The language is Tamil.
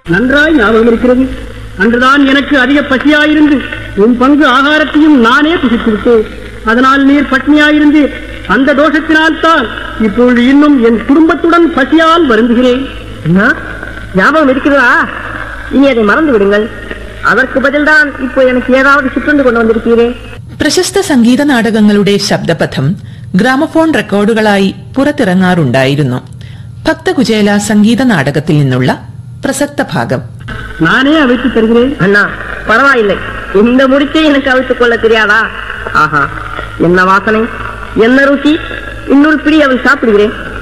நன்றாய் ஞாபகம் இருக்கிறது அன்றுதான் எனக்கு அதிக பசியாயிருந்து உன் பங்கு ஆகாரத்தையும் நானே புசித்து விட்டேன் அதனால் நீர் பட்னியாயிருந்து அந்த தோஷத்தினால் தான் இப்பொழுது இன்னும் என் குடும்பத்துடன் பசியால் வருந்துகிறேன் அண்ணா ஞாபகம் இருக்கிறதா இனி அதை மறந்து விடுங்கள் அதற்கு பதில்தான் இப்போ எனக்கு ஏதாவது சுற்றந்து கொண்டு வந்திருக்கிறே പ്രശസ്ത സംഗീത നാടകങ്ങളുടെ ശബ്ദപഥം ഗ്രാമഫോൺ റെക്കോർഡുകളായി പുറത്തിറങ്ങാറുണ്ടായിരുന്നു ഭക്തകുചേല സംഗീത നാടകത്തിൽ നിന്നുള്ള പ്രസക്ത ഭാഗം நானே அவைத்து தருகிறேன் அண்ணா பரவாயில்லை இந்த முடிச்சை எனக்கு அவித்துக் கொள்ள தெரியாதா ஆஹா என்ன வாசனை என்ன ருசி இன்னொரு பிடி அவை சாப்பிடுகிறேன்